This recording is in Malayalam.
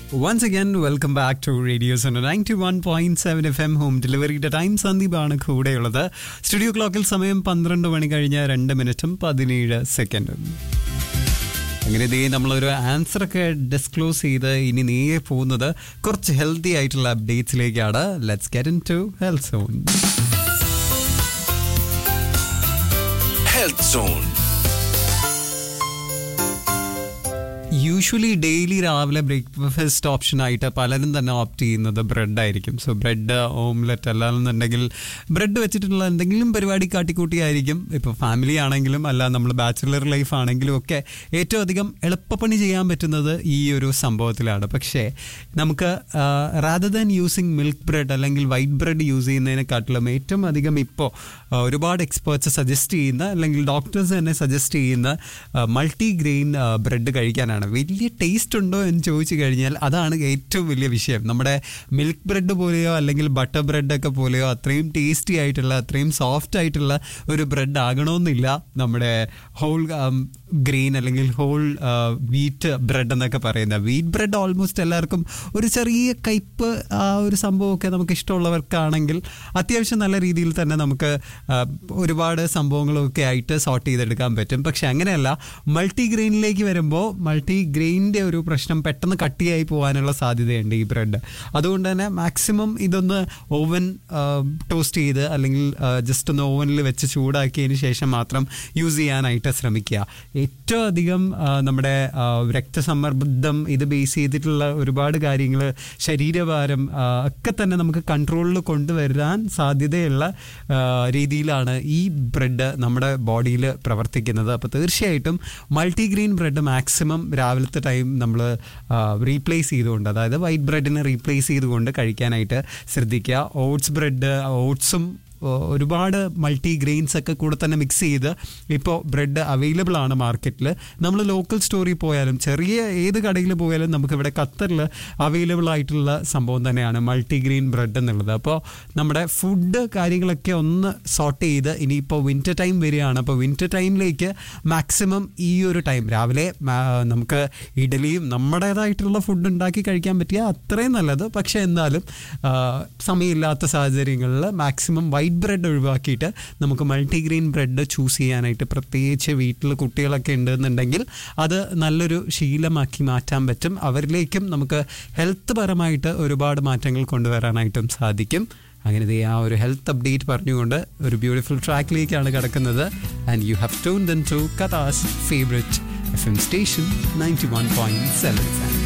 Once again, welcome back to Radio Sona 91.7 FM home ഡെലിവറിയുടെ ടൈം സന്ദീപാണ് കൂടെയുള്ളത് സ്റ്റുഡിയോ ക്ലോക്കിൽ സമയം പന്ത്രണ്ട് മണി കഴിഞ്ഞ രണ്ട് മിനിറ്റും പതിനേഴ് സെക്കൻഡും അങ്ങനെ ദേ നമ്മളൊരു ആൻസർ ഒക്കെ ഡിസ്ക്ലോസ് ചെയ്ത് ഇനി നേരെ പോകുന്നത് കുറച്ച് ഹെൽത്തി ആയിട്ടുള്ള അപ്ഡേറ്റ്സിലേക്കാണ് let's get into health zone Health Zone. Usually daily രാവിലെ ബ്രേക്ക്ഫാസ്റ്റ് ഓപ്ഷൻ ആയിട്ട് പലരും തന്നെ ഓപ്റ്റ് ചെയ്യുന്നത് ബ്രെഡ് ആയിരിക്കും സോ ബ്രെഡ് ഓംലെറ്റ് അല്ലാന്നുണ്ടെങ്കിൽ ബ്രെഡ് വെച്ചിട്ടുള്ള എന്തെങ്കിലും പരിപാടി കാട്ടിക്കൂട്ടിയായിരിക്കും ഇപ്പോൾ ഫാമിലി ആണെങ്കിലും അല്ല നമ്മൾ ബാച്ചുലർ ലൈഫ് ആണെങ്കിലും ഒക്കെ ഏറ്റവും അധികം എളുപ്പപ്പണി ചെയ്യാൻ പറ്റുന്നത് ഈ ഒരു സംഭവത്തിലാണ് പക്ഷേ നമുക്ക് rather than using milk bread അല്ലെങ്കിൽ വൈറ്റ് ബ്രെഡ് യൂസ് ചെയ്യുന്നതിനെക്കാട്ടിലും ഏറ്റവും അധികം ഇപ്പോൾ ഒരുപാട് എക്സ്പേർട്സ് സജസ്റ്റ് ചെയ്യുന്ന അല്ലെങ്കിൽ ഡോക്ടേഴ്സ് തന്നെ സജസ്റ്റ് ചെയ്യുന്ന മൾട്ടി ഗ്രെയിൻ ബ്രെഡ് കഴിക്കാനാണ് വലിയ ടേസ്റ്റ് ഉണ്ടോ എന്ന് ചോദിച്ചു കഴിഞ്ഞാൽ അതാണ് ഏറ്റവും വലിയ വിഷയം നമ്മുടെ മിൽക്ക് ബ്രെഡ് പോലെയോ അല്ലെങ്കിൽ ബട്ടർ ബ്രെഡൊക്കെ പോലെയോ അത്രയും ടേസ്റ്റി ആയിട്ടുള്ള അത്രയും സോഫ്റ്റ് ആയിട്ടുള്ള ഒരു ബ്രെഡ് ആകണമെന്നില്ല നമ്മുടെ ഹോൾ ഗ്രെയിൻ അല്ലെങ്കിൽ ഹോൾ വീറ്റ് ബ്രെഡ് എന്നൊക്കെ പറയുന്നത് വീറ്റ് ബ്രെഡ് ഓൾമോസ്റ്റ് എല്ലാവർക്കും ഒരു ചെറിയ കയ്പ്പ് ആ ഒരു സംഭവമൊക്കെ നമുക്ക് ഇഷ്ടമുള്ളവർക്കാണെങ്കിൽ അത്യാവശ്യം നല്ല രീതിയിൽ തന്നെ നമുക്ക് ആ, ഒരുപാട് സംഭവങ്ങളൊക്കെ ആയിട്ട് സോർട്ട് ചെയ്തെടുക്കാൻ പറ്റും പക്ഷെ അങ്ങനെയല്ല മൾട്ടി ഗ്രെയിനിലേക്ക് വരുമ്പോൾ മൾട്ടി ഗ്രെയിനിൻ്റെ ഒരു പ്രശ്നം പെട്ടെന്ന് കട്ടിയായി പോകാനുള്ള സാധ്യതയുണ്ട് ഈ ബ്രെഡ് അതുകൊണ്ട് തന്നെ മാക്സിമം ഇതൊന്ന് ഓവൻ ടോസ്റ്റ് ചെയ്ത് അല്ലെങ്കിൽ ജസ്റ്റ് ഒന്ന് ഓവനിൽ വെച്ച് ചൂടാക്കിയതിന് ശേഷം മാത്രം യൂസ് ചെയ്യാനായിട്ട് ശ്രമിക്കുക ഏറ്റവും അധികം ആ, നമ്മുടെ ആ, രക്തസമ്മർദ്ദം ഇത് ബേസ് ചെയ്തിട്ടുള്ള ഒരുപാട് കാര്യങ്ങൾ ശരീരഭാരം ആ, ഒക്കെ തന്നെ നമുക്ക് കൺട്രോളിൽ കൊണ്ടുവരാൻ സാധ്യതയുള്ള ആ, രീതിയിലാണ് ഈ ബ്രെഡ് നമ്മുടെ ബോഡിയിൽ പ്രവർത്തിക്കുന്നത് അപ്പോൾ തീർച്ചയായിട്ടും മൾട്ടിഗ്രെയിൻ ബ്രെഡ് മാക്സിമം രാവിലത്തെ ടൈം നമ്മൾ റീപ്ലേസ് ചെയ്തുകൊണ്ട് അതായത് വൈറ്റ് ബ്രെഡിനെ റീപ്ലേസ് ചെയ്തുകൊണ്ട് കഴിക്കാനായിട്ട് ശ്രദ്ധിക്കുക ഓട്സ് ബ്രെഡ് ഓട്സും ഒരുപാട് മൾട്ടി ഗ്രെയിൻസ് ഒക്കെ കൂടെ തന്നെ മിക്സ് ചെയ്ത് ഇപ്പോൾ ബ്രെഡ് അവൈലബിൾ ആണ് മാർക്കറ്റിൽ നമ്മൾ ലോക്കൽ സ്റ്റോറിൽ പോയാലും ചെറിയ ഏത് കടയിൽ പോയാലും നമുക്ക് ഇവിടെ ഖത്തറിൽ അവൈലബിൾ ആയിട്ടുള്ള സംഭവം തന്നെയാണ് മൾട്ടി ഗ്രെയിൻ ബ്രെഡ് എന്നുള്ളത് അപ്പോൾ നമ്മുടെ ഫുഡ് കാര്യങ്ങളൊക്കെ ഒന്ന് സോർട്ട് ചെയ്ത് ഇനിയിപ്പോൾ വിൻ്റർ ടൈം വരികയാണ് അപ്പോൾ വിൻ്റർ ടൈമിലേക്ക് മാക്സിമം ഈ ഒരു ടൈം രാവിലെ മാ- നമുക്ക് ഇഡലിയും നമ്മുടേതായിട്ടുള്ള ഫുഡ് ഉണ്ടാക്കി കഴിക്കാൻ പറ്റിയ അത്രയും നല്ലത് പക്ഷേ എന്നാലും ആ, സമയമില്ലാത്ത സാഹചര്യങ്ങളിൽ മാക്സിമം വൈറ്റ് ബ്രെഡ് ഒഴിവാക്കിയിട്ട് നമുക്ക് മൾട്ടിഗ്രെയിൻ ബ്രെഡ് ചൂസ് ചെയ്യാനായിട്ട് പ്രത്യേകിച്ച് വീട്ടിൽ കുട്ടികളൊക്കെ ഉണ്ടെന്നുണ്ടെങ്കിൽ അത് നല്ലൊരു ശീലമാക്കി മാറ്റാൻ പറ്റും അവരിലേക്കും നമുക്ക് ഹെൽത്ത് പരമായിട്ട് ഒരുപാട് മാറ്റങ്ങൾ കൊണ്ടുവരാനായിട്ടും സാധിക്കും അങ്ങനെ ദേ ആ ഒരു ഹെൽത്ത് അപ്ഡേറ്റ് പറഞ്ഞുകൊണ്ട് ഒരു ബ്യൂട്ടിഫുൾ ട്രാക്കിലേക്കാണ് കിടക്കുന്നത് and you have tuned in to Qatar's favourite F M station ninety one point seven